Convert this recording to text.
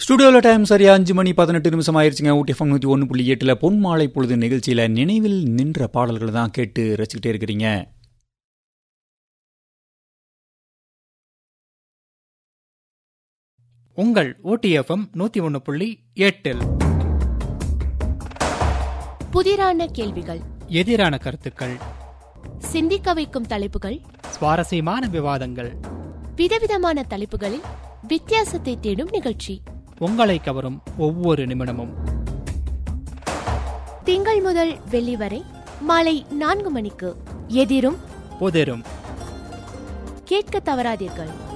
ஸ்டுடியோவில் டைம் சரியா அஞ்சு மணி பதினெட்டு நிமிஷம் ஆயிருச்சுங்க ஊட்டி எஃப்எம் நூற்றி ஒன்று புள்ளி எட்டில் பொன் மாலை பொழுது நிகழ்ச்சியில் நினைவில் நின்ற பாடல்களை தான் கேட்டு ரசிக்கிட்டே இருக்கிறீங்க உங்கள் ஓடிஎஃப்எம் நூத்தி ஒன்னு புள்ளி எட்டில் புதிரான கேள்விகள் எதிரான கருத்துக்கள் சிந்திக்க வைக்கும் தலைப்புகள் சுவாரஸ்யமான விவாதங்கள் விதவிதமான தலைப்புகளில் வித்தியாசத்தை தேடும் நிகழ்ச்சி உங்களை கவரும் ஒவ்வொரு நிமிடமும் திங்கள் முதல் வெள்ளி வரை மாலை நான்கு மணிக்கு எதிரும் புதிரும் கேட்க தவறாதீர்கள்